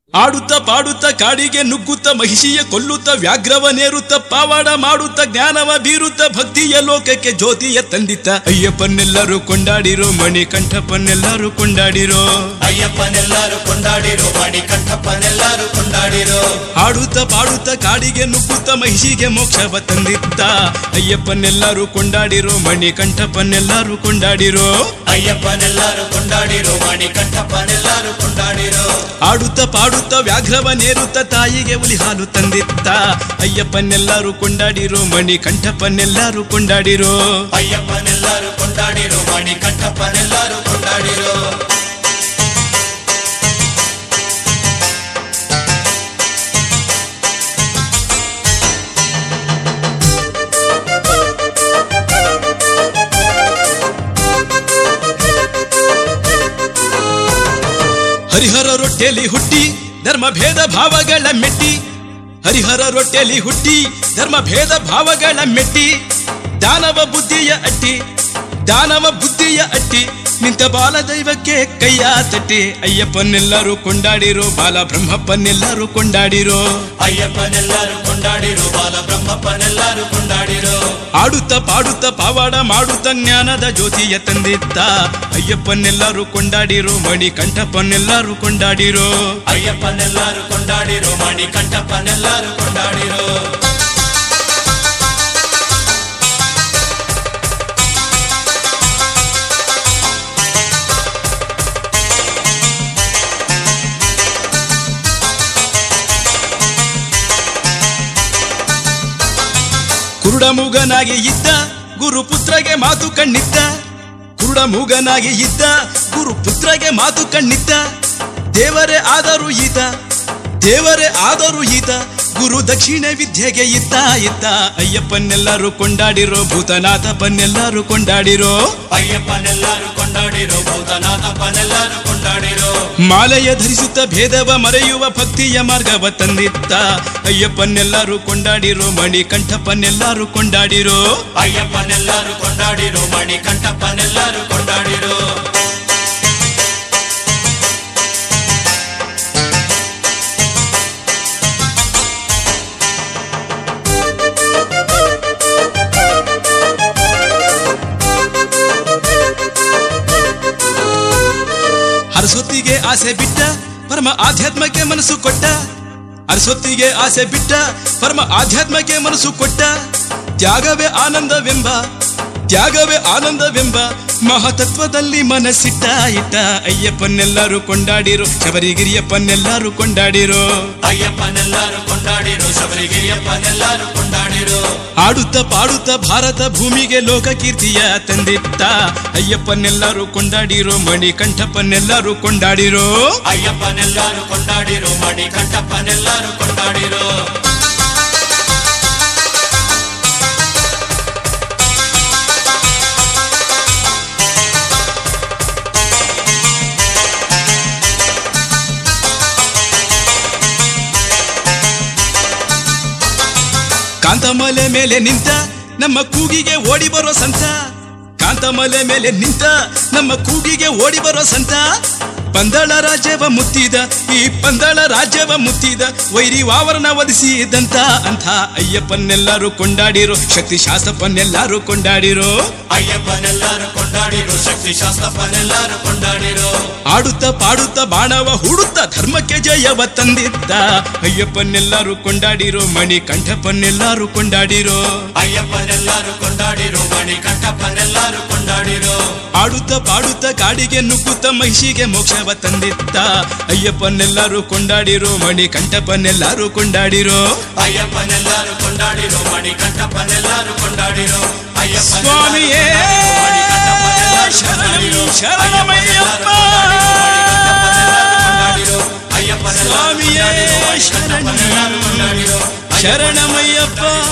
ಆಡುತ್ತ ಪಾಡುತ್ತ ಕಾಡಿಗೆ ನುಗ್ಗುತ್ತ ಮಹಿಷಿಯ ಕೊಲ್ಲುತ್ತ ವ್ಯಾಘ್ರವನೇರುತ್ತ ಪಾವಾಡ ಮಾಡುತ್ತ ಜ್ಞಾನವ ಬೀರುತ್ತ ಭಕ್ತಿಯ ಲೋಕಕ್ಕೆ ಜ್ಯೋತಿಯ ತಂದಿತ್ತ ಅಯ್ಯಪ್ಪನೆಲ್ಲರೂ ಕೊಂಡಾಡಿರೋ ಮಣಿಕಂಠಪ್ಪನೆಲ್ಲರೂ ಕೊಂಡಾಡಿರೋ ಅಯ್ಯಪ್ಪನೆಲ್ಲರೂ ಕೊಂಡಾಡಿರೋ ಮಣಿಕಂಠಪ್ಪನೆಲ್ಲರೂ ಕೊಂಡಾಡಿರೋ ಆಡುತ್ತ ಪಾಡುತ್ತ ಕಾಡಿಗೆ ನುಗ್ಗುತ್ತ ಮಹಿಷಿಗೆ ಮೋಕ್ಷವ ತಂದಿತ್ತ ಅಯ್ಯಪ್ಪನೆಲ್ಲರೂ ಕೊಂಡಾಡಿರೋ ಮಣಿಕಂಠಪ್ಪನೆಲ್ಲರೂ ಕೊಂಡಾಡಿರೋ ಅಯ್ಯಪ್ಪನೆಲ್ಲರೂ ಕೊಂಡಾಡಿರೋ ಮಣಿಕಂಠಪ್ಪನೆಲ್ಲರೂ ಕೊಂಡಾಡಿರೋ ಆಡುತ್ತ ಪಾಡುತ್ತ ವ್ಯಾಘ್ರವನೇರುತ್ತ ತಾಯಿಗೆ ಉಲಿ ಹಾಲು ತಂದಿತ್ತ ಅಯ್ಯಪ್ಪನೆಲ್ಲರೂ ಕೊಂಡಾಡಿರೋ ಮಣಿಕಂಠಪ್ಪನೆಲ್ಲರೂ ಕೊಂಡಾಡಿರೋ ಅಯ್ಯಪ್ಪನೆಲ್ಲರೂ ಕೊಂಡಾಡಿರೋ ಮಣಿಕಂಠಪ್ಪನೆಲ್ಲರೂ ಕೊಂಡಾಡಿರೋ ಹರಿಹರ ರೊಟ್ಟೆಲಿ ಹುಟ್ಟಿ ಧರ್ಮ ಭೇದ ಭಾವಗಳ ಮೆಟ್ಟಿ ಹರಿಹರ ರೊಟ್ಟೆಲಿ ಹುಟ್ಟಿ ಧರ್ಮ ಭೇದ ಭಾವಗಳ ಮೆಟ್ಟಿ ದಾನವ ಬುದ್ಧಿಯ ಅಟ್ಟಿ ದಾನವ ಬುದ್ಧಿಯ ಅಟ್ಟಿ ನಿಂತ ಬಾಲ ದೈವಕ್ಕೆ ಕೈಯ ತಟ್ಟಿ ಅಯ್ಯಪ್ಪನೆಲ್ಲರೂ ಕೊಂಡಾಡಿರೋ ಬಾಲ ಬ್ರಹ್ಮಪ್ಪನೆಲ್ಲರೂ ಕೊಂಡಾಡಿರೋ ಅಯ್ಯಪ್ಪನೆಲ್ಲರೂ ಕೊಂಡಾಡಿರೋ ಬಾಲ ಬ್ರಹ್ಮಪ್ಪನೆಲ್ಲರೂ ಕೊಂಡಾಡಿರೋ ಆಡುತ್ತ ಪಾಡುತ್ತ ಪಾವಾಡ ಮಾಡುತ್ತ ಜ್ಞಾನದ ಜ್ಯೋತಿಯ ತಂದಿತ್ತ ಅಯ್ಯಪ್ಪನೆಲ್ಲರೂ ಕೊಂಡಾಡಿರೋ ಮಣಿಕಂಠಪ್ಪನೆಲ್ಲರೂ ಕೊಂಡಾಡಿರೋ ಅಯ್ಯಪ್ಪನೆಲ್ಲರೂ ಕೊಂಡಾಡಿರೋ ಮಣಿಕಂಠಪ್ಪನೆಲ್ಲರೂ ಕೊಂಡಾಡಿರೋ ಕುರುಡ ಮೂಗನಾಗಿ ಇದ್ದ ಗುರುಪುತ್ರಗೆ ಮಾತು ಕಣ್ಣಿದ್ದ ಕುರುಡ ಮೂಗನಾಗಿ ಇದ್ದ ಗುರುಪುತ್ರಗೆ ಮಾತು ಕಣ್ಣಿದ್ದ ದೇವರೇ ಆದರೂ ಈತ ದೇವರೇ ಆದರೂ ಈತ ಗುರು ದಕ್ಷಿಣ ವಿದ್ಯೆಗೆ ಇತ್ತ ಇತ್ತ ಅಯ್ಯಪ್ಪನೆಲ್ಲರೂ ಕೊಂಡಾಡಿರೋ ಭೂತನಾಥಪ್ಪನೆಲ್ಲರೂ ಕೊಂಡಾಡಿರೋ ಅಯ್ಯಪ್ಪನೆಲ್ಲರೂ ಕೊಂಡಾಡಿರೋ ಭೂತನಾಥಪ್ಪನೆಲ್ಲರೂ ಕೊಂಡಾಡಿರೋ ಮಾಲೆಯ ಧರಿಸುತ್ತ ಭೇದವ ಮರೆಯುವ ಭಕ್ತಿಯ ಮಾರ್ಗವ ತಂದಿತ್ತ ಅಯ್ಯಪ್ಪನೆಲ್ಲರೂ ಕೊಂಡಾಡಿರೋ ಮಣಿಕಂಠಪ್ಪನೆಲ್ಲರೂ ಕೊಂಡಾಡಿರೋ ಅಯ್ಯಪ್ಪನೆಲ್ಲರೂ ಕೊಂಡಾಡಿರೋ ಮಣಿಕಂಠಪ್ಪನೆಲ್ಲರೂ ಕೊಂಡಾಡಿರೋ ಅರಸೊತ್ತಿಗೆ ಆಸೆ ಬಿಟ್ಟ ಪರಮ ಆಧ್ಯಾತ್ಮಕ್ಕೆ ಮನಸ್ಸು ಕೊಟ್ಟ ಅರಸೊತ್ತಿಗೆ ಆಸೆ ಬಿಟ್ಟ ಪರಮ ಆಧ್ಯಾತ್ಮಕ್ಕೆ ಮನಸ್ಸು ಕೊಟ್ಟ ತ್ಯಾಗವೇ ಆನಂದವೆಂಬ ತ್ಯಾಗವೇ ಆನಂದವೆಂಬ ಮಹತತ್ವದಲ್ಲಿ ಮನಸ್ಸಿಟ್ಟ ಇಟ್ಟ ಅಯ್ಯಪ್ಪನೆಲ್ಲರೂ ಕೊಂಡಾಡಿರೋ ಶಬರಿಗಿರಿಯಪ್ಪನೆಲ್ಲರೂ ಕೊಂಡಾಡಿರೋ ಅಯ್ಯಪ್ಪನೆಲ್ಲರೂ ಕೊಂಡಾಡಿರೋ ಶಬರಿಗಿರಿಯಪ್ಪನೆಲ್ಲರೂ ಕೊಂಡಾಡಿರೋ ಆಡುತ್ತ ಪಾಡುತ್ತ ಭಾರತ ಭೂಮಿಗೆ ಲೋಕ ಕೀರ್ತಿಯ ತಂದಿತ್ತ ಅಯ್ಯಪ್ಪನೆಲ್ಲರೂ ಕೊಂಡಾಡಿರೋ ಮಣಿಕಂಠಪ್ಪನೆಲ್ಲರೂ ಕೊಂಡಾಡಿರೋ ಅಯ್ಯಪ್ಪನೆಲ್ಲರೂ ಕೊಂಡಾಡಿರೋ ಮಣಿಕಂಠಪ್ಪನೆಲ್ಲರೂ ಕೊಂಡಾಡಿರೋ ಕಾಂತಮಲೆ ಮೇಲೆ ನಿಂತ ನಮ್ಮ ಕೂಗಿಗೆ ಓಡಿ ಬರೋ ಸಂತ ಕಾಂತಮಲೆ ಮೇಲೆ ನಿಂತ ನಮ್ಮ ಕೂಗಿಗೆ ಓಡಿ ಬರೋ ಸಂತ ಪಂದಳ ರಾಜ್ಯವ ಮುತ್ತಿದ ಈ ಪಂದಳ ರಾಜ್ಯವ ಮುತ್ತಿದ ವೈರಿ ವಾವರಣ ಒದಿಸಿದಂತ ಅಂತ ಅಯ್ಯಪ್ಪನೆಲ್ಲರೂ ಕೊಂಡಾಡಿರೋ ಶಕ್ತಿ ಶಾಸ್ತ್ರಪ್ಪನೆಲ್ಲರೂ ಕೊಂಡಾಡಿರೋ ಅಯ್ಯಪ್ಪನೆಲ್ಲರೂ ಕೊಂಡಾಡಿರೋ ಶಕ್ತಿ ಶಾಸ್ತ್ರಪ್ಪನೆಲ್ಲರೂ ಕೊಂಡಾಡಿರೋ ಆಡುತ್ತ ಪಾಡುತ್ತ ಬಾಣವ ಹೂಡುತ್ತ ಧರ್ಮಕ್ಕೆ ಜಯವ ತಂದಿದ್ದ ಅಯ್ಯಪ್ಪನೆಲ್ಲರೂ ಕೊಂಡಾಡಿರೋ ಮಣಿಕಂಠಪ್ಪನೆಲ್ಲರೂ ಕೊಂಡಾಡಿರೋ ಅಯ್ಯಪ್ಪನೆಲ್ಲರೂ ಕೊಂಡಾಡಿರೋ ಮಣಿಕಂಠಪ್ಪನೆಲ್ಲರೂ ಕೊಂಡಾಡಿರೋ ಆಡುತ್ತ ಪಾಡುತ್ತ ಕಾಡಿಗೆ ನುಗ್ಗುತ್ತ ಮಹಿಷಿಗೆ ಮೋಕ್ಷವ ತಂದಿತ್ತ ಅಯ್ಯಪ್ಪನೆಲ್ಲರೂ ಕೊಂಡಾಡಿರೋ ಮಣಿಕಂಠಪ್ಪನೆಲ್ಲರೂ ಕೊಂಡಾಡಿರೋ ಅಯ್ಯಪ್ಪನೆಲ್ಲರೂ ಕೊಂಡಾಡಿರೋ ಮಣಿಕಂಠಪ್ಪನೆಲ್ಲರೂ ಕೊಂಡಾಡಿರೋ ಅಯ್ಯಪ್ಪನೆಲ್ಲರೂ ಸ್ವಾಮಿಯೇ ಮಣಿಕಂಠಪ್ಪನೆಲ್ಲರೂ ಕೊಂಡಾಡಿರೋ. ಶರಣಮಯ್ಯಪ್ಪ. ಕೊಂಡಾಡಿರೋ. ಅಯ್ಯಪ್ಪನೆಲ್ಲರೂ ಸ್ವಾಮಿಯೇ ಕೊಂಡಾಡಿರೋ. ಮಣಿಕಂಠಪ್ಪನೆಲ್ಲರೂ ಕೊಂಡಾಡಿರೋ. ಶರಣಮಯ್ಯಪ್ಪ